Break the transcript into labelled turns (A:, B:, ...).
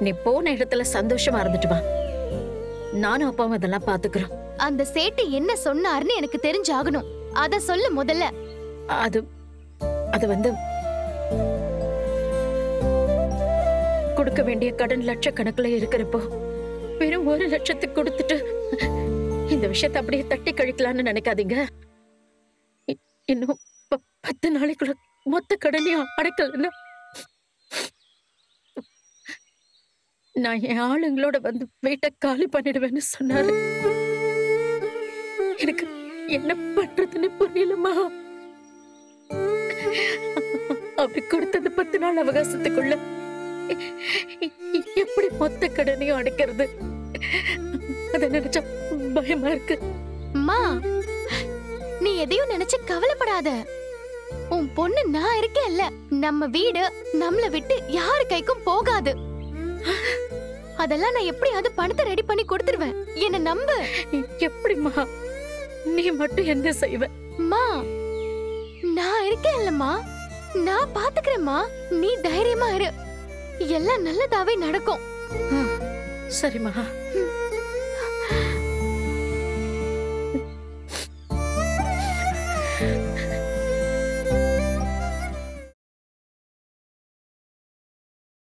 A: நீ போன இடத்துல சந்தோஷமா இருந்துட்டு வா நானும் அப்பாவும் அதெல்லாம் பாத்துக்கிறோம்
B: அந்த சேட்டு என்ன சொன்னாருன்னு எனக்கு தெரிஞ்சாகணும் அத சொல்லு முதல்ல
A: அது அது வந்து கொடுக்க வேண்டிய கடன் லட்சக்கணக்குல இருக்கிறப்போ வெறும் ஒரு லட்சத்துக்கு கொடுத்துட்டு இந்த விஷயத்தை அப்படியே தட்டி கழிக்கலாம்னு நினைக்காதீங்க இ- இன்னும் ப- பத்து நாளைக்குள்ள மொத்த கடனையும் அடைக்கலன்னா நான் என் ஆளுங்களோட வந்து வீட்டை காலி பண்ணிடுவேன்னு சொன்னாரு எனக்கு என்ன பண்றதுன்னு புரியலமா அப்படி கொடுத்தது பத்து நாள் அவகாசத்துக்குள்ள எ- எ- எப்படி மொத்த கடனையும் அடைக்கிறது அத நினைச்சா பயமா இருக்கு
B: அம்மா நீ எதையும் நினைச்சு கவலைப்படாத உன் பொண்ணு நான் இருக்கேன்ல நம்ம வீடு நம்மள விட்டு யாரு கைக்கும் போகாது அதெல்லாம் நான் எப்படியாவது பணத்தை ரெடி பண்ணி கொடுத்துருவேன் என்ன நம்பு
A: எப்படிம்மா நீ மட்டும் என்ன செய்வ
B: அம்மா நான் இருக்கேன்லம்மா நான் பாத்துக்கிறேம்மா நீ தைரியமா இரு எல்லாம் நல்லதாவே நடக்கும்
A: சரிம்மா
B: ம்.